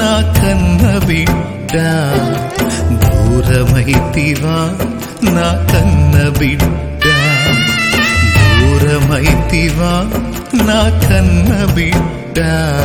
నా కన్న బిడ్డ దూరమైతివా నా కన్న బిడ్డ దూరమైతివా నా కన్న బిడ్డ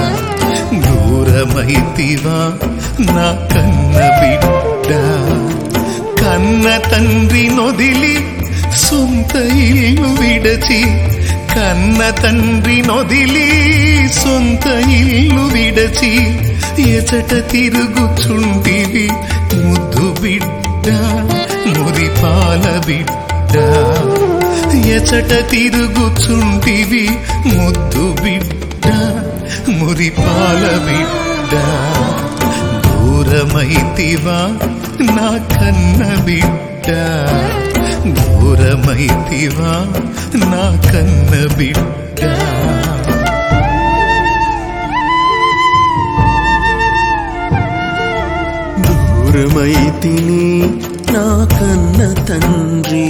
దూరమైతివా నా కన్న బిడ్డ కన్న తండ్రి నొదిలి సొంత ఇల్లు విడచి కన్న తండ్రి నొదిలి సొంత ఇల్లు విడచి ఎచట తిరుగుచుంటివి ముద్దు బిడ్డ మురిపాల బిడ్డ ఎచట తిరుగుచుంటివి ముద్దు బిడ్డ మురిపాల బిడ్డ దూరమైతివా నా కన్న బిడ్డ దూరమైతివా నా కన్న బిడ్డ దూరమైతిని నా కన్న తండ్రి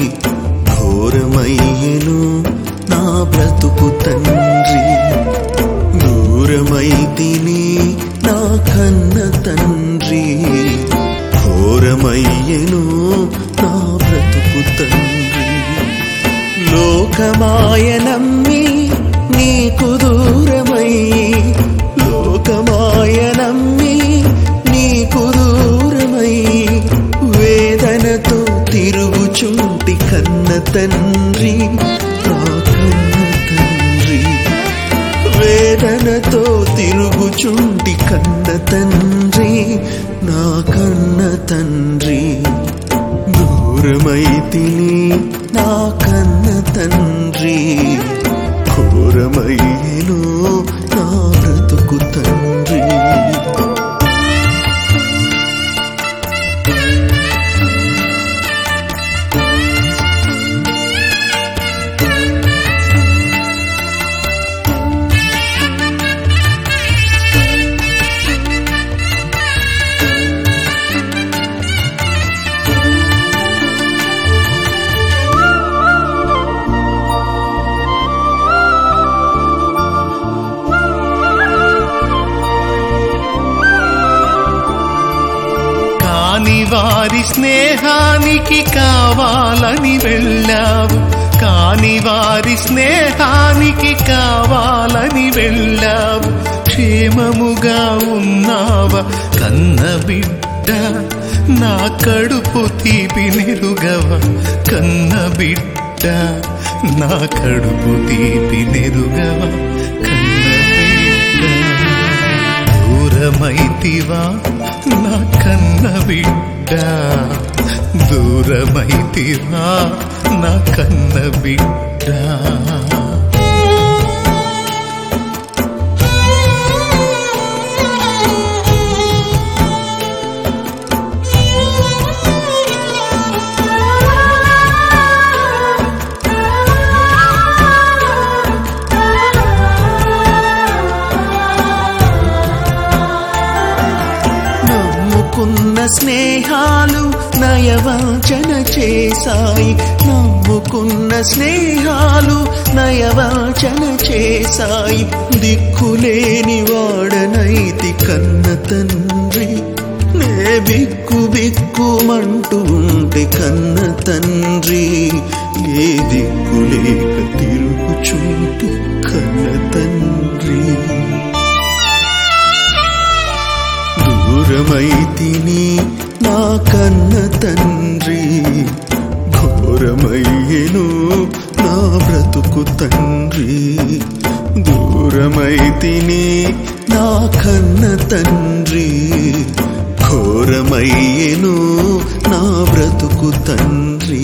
ఘోరమయ్యను నా బ్రతుకు తండ్రి దూరమైతిని నా కన్న తండ్రి ఘోరమయ్యను నా బ్రతుకు తండ్రి లోకమాయ నమ్మి నీకు దూరమై లోకమాయ నమ్మి నీకు దూరమై వేదనతో తిరుగుచుంటి కన్న తండ్రి నా కన్న తండ్రి వేదనతో తిరుగుచుంటి కన్న తండ్రి నా కన్న తండ్రి దూరమైతిని నా కన్న తండ్రి ఘోరమయ్యేను నా బ్రతుకు తండ్రి కాని వారి స్నేహానికి కావాలని వెళ్ళావు కాని వారి స్నేహానికి కావాలని వెళ్ళావు క్షేమముగా ఉన్నావా కన్న బిడ్డ నా కడుపు తీపి నెరుగవ కన్న బిడ్డ నా కడుపు తీపి నెరుగవ కన్న బిడ్డ దూరమైతివా నా కన్న బిడ్డ దూరమైతివా నా కన్న బిడ్డ నమ్ముకున్న స్నేహాలు నయవాచన చేశాయి నమ్ముకున్న స్నేహాలు నయవాచన చేశాయి దిక్కులేని వాడనైతి కన్న తండ్రి నే బిక్కు బిక్కుమంటూ ఉంటే కన్న తండ్రి ఏ దిక్కులేక తిరుగుచుంటూ కన్న తండ్రి దూరమైతిని నా కన్న తండ్రి ఘోరమయ్యను నా బ్రతుకు తండ్రి దూరమైతిని నా కన్న తండ్రి ఘోరమయ్యను నా బ్రతుకు తండ్రి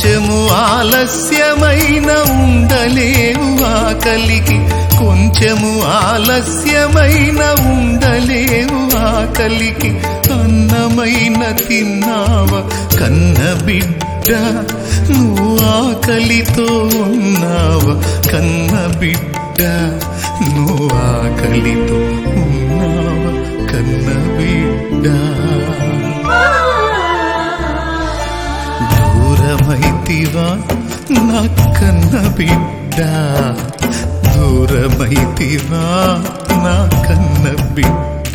కొంచెము ఆలస్యమైన ఉండలేవు ఆకలికి కొంచెము ఆలస్యమైన ఉండలేవు ఆకలికి అన్నమైన తిన్నావ కన్న బిడ్డ నువ్వు ఆకలితో ఉన్నావ కన్న బిడ్డ నువ్వు ఆకలితో ఉన్నావ కన్న బిడ్డ దూరమైతివా నా కన్న బిడ్డ దూరమైతివా నా కన్న బిడ్డ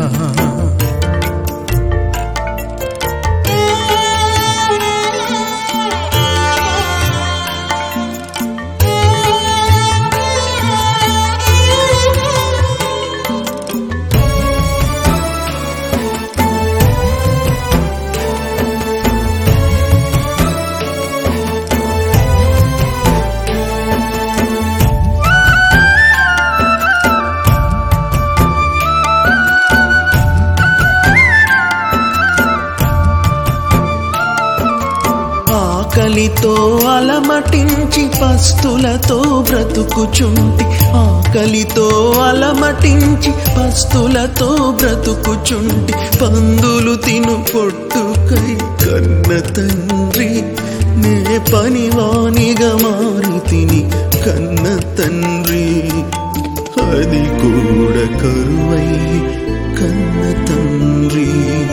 ఆకలితో అలమటించి పస్తులతో బ్రతుకుచుంటి ఆకలితో అలమటించి పస్తులతో బ్రతుకుచుంటి పందులు తిను పొట్టుకై కన్న తండ్రి నే పనివానిగా మారి తిని కన్న తండ్రి అది కూడా కరువై కన్న తండ్రి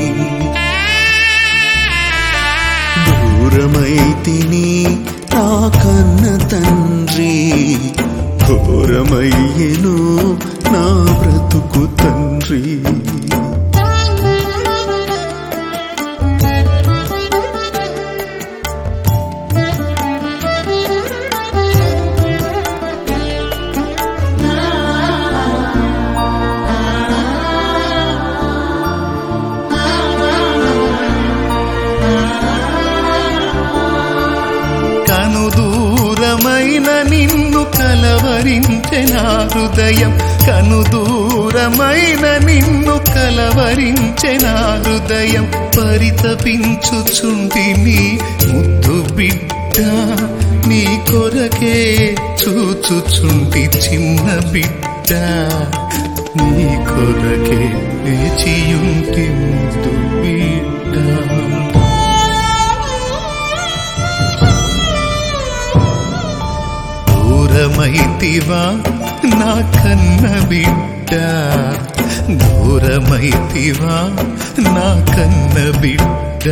దూరమైతిని నా కన్న తండ్రి ఘోరమయ్యెను నా బ్రతుకు తండ్రి కను దూరమైన నిన్ను కలవరించె నా హృదయం కను దూరమైన నిన్ను కలవరించె నా హృదయం పరితపించుచుంటి నీ ముద్దు బిడ్డ నీ కొరకే చూచుచుంటి చిన్న బిడ్డ నీ కొరకే వేచియుంటి ముద్దు బిడ్డ దూరమైతివా నా కన్న బిడ్డ దూరమైతివా నా కన్న బిడ్డ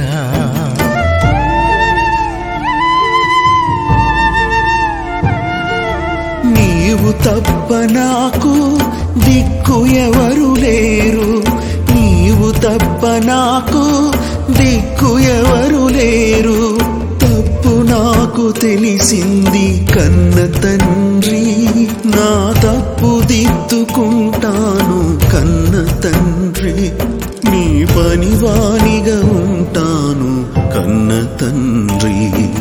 నీవు తప్ప నాకు దిక్కు ఎవరు లేరు నీవు తప్ప నాకు దిక్కు ఎవరు లేరు తప్పు నాకు తెలిసింది కన్న తండ్రి నా తప్పు దిద్దుకుంటాను కన్న తండ్రి నీ పనివానిగా ఉంటాను కన్న తండ్రి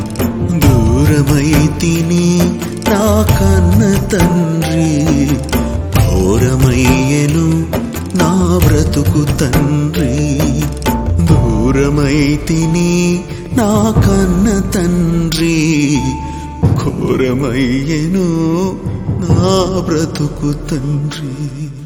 దూరమైతిని నా కన్న తండ్రి ఘోరమయ్యెను నా బ్రతుకు తండ్రి దూరమైతిని నా కన్న తండ్రి ఘోరమయ్యెను నా బ్రతుకు తండ్రి